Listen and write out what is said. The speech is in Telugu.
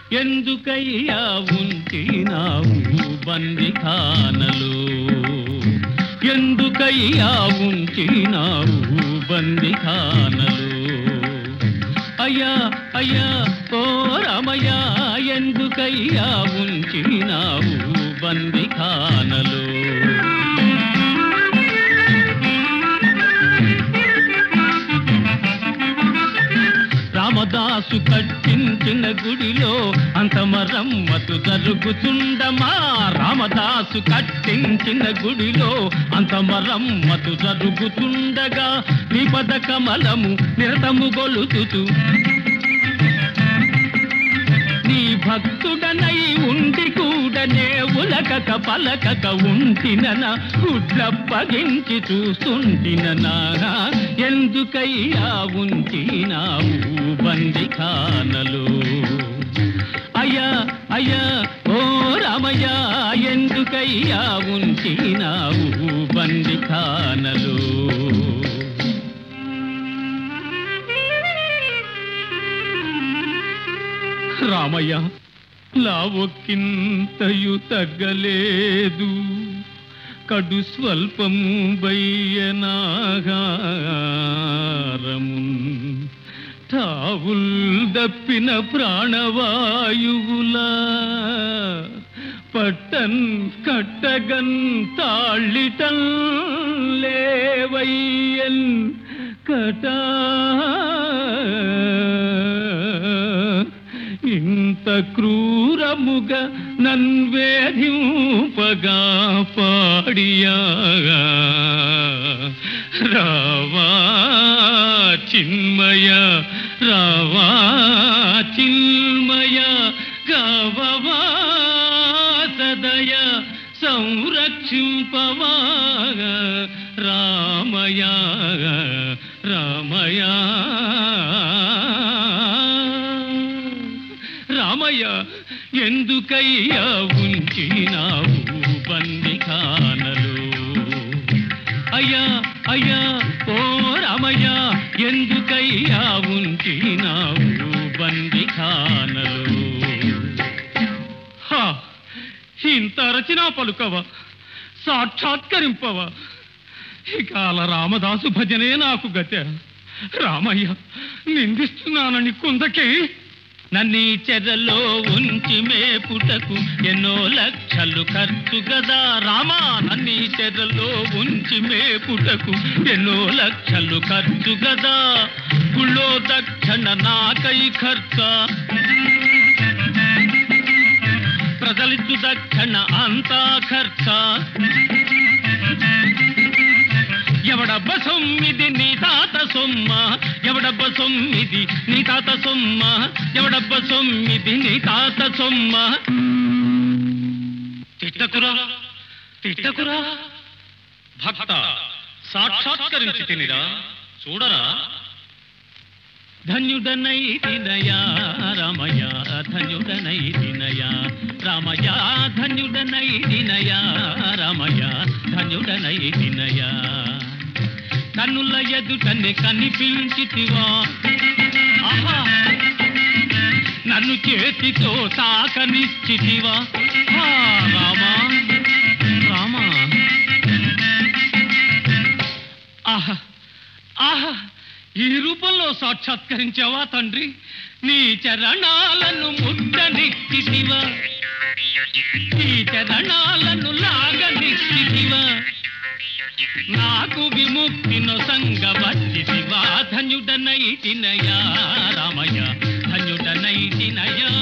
ఎందుకయ్యా ఉంచినావు బందిఖానలు ఎందుకయ్యా ఉంచినావు బందిఖానలు అయ్యా అయ్యా ఓ రామయ్యా ఎందుకయ్యా ఉంచినావు బందిఖానలు రామదాసు కట్టించిన గుడిలో అంత మరమ్మతు జరుగుతుండమా రామదాసు కట్టించిన గుడిలో అంత మరమ్మతు జరుగుతుండగా నీ పద కమలము నిరతము గొలుతుతూ నీ భక్తుడనై ఉండి కూడనే ఉలకక పలకక ఉంటినన గుడ్లప్పగించి చూస్తుంటిననా ఎందుకయ్యా ఉంచినావు బందిఖానలు అయ్యా అయ్యా ఓ రామయ్య ఎందుకయ్యా ఉంచినావు బందిఖానలు రామయ్య లావొక్కింతయు తగ్గలేదు కడు స్వల్పము బయ్యనాగారము తావుల్ దప్పిన ప్రాణవాయువులా పట్టన్ కట్టగన్ తాళ్ళిటన్ లేవయ్యన్ కటా ఇంత క్రూరముగ నన్వేధింపగా పాడియా రావా చిన్మయ రావా చిన్మయ గవవా సదయ సంరక్షింపవా రామయ రామయ రామయ్య ఎందుకయ్యా ఉంచినావు బందిఖానలు అయ్యా అయ్యా ఓ రామయ్య ఎందుకయ్యా ఉంచినావు బందిఖానలు హా, ఇంత రచనా పలుకవా సాక్షాత్కరింపవా ఇక అలా రామదాసు భజనే నాకు గతే రామయ్య నిందిస్తున్నానని కుందకే నన్నీ చెరలో ఉంచి మేపుటకు ఎన్నో లక్షలు ఖర్చు గదా రామా నన్నీ చెరలో ఉంచి మేపుటకు ఎన్నో లక్షలు ఖర్చు గదా గుళ్ళో దక్షణ నాకై ఖర్చ ప్రజలిచ్చు దక్షణ అంతా ఖర్చ ఎవడబ్బ సొమ్మిది నీ తాత సొమ్మ ఎవడబ్బ సొమ్మిది నీ తాత సొమ్మ ఎవడబ్బ సొమ్మిది నీ తాత సొమ్మ తిట్టకురా తిట్టకురా భక్త సాక్షాత్కరించి తినిరా చూడరా ధన్యుడనై తినయా రామయ్య ధన్యుడనై తినయా రామయ్య ధన్యుడనై తినయా రామయ్య ధన్యుడనై తినయా కన్నుల ఎదుటనే కనిపించితివా ఆహా నన్ను చేతితో తాకనిచ్చితివా ఆ, రామా రామా ఆహా ఆహా ఈ రూపంలో సాక్షాత్కరించావా తండ్రి నీ చరణాలను ముట్టనిచ్చితివా నీ చరణాలను లాగనిచ్చితివా నాకు విముక్తిను సంగవచ్చితివా ధన్యుడనైతినయా రామయ్య ధన్యుడనైతినయా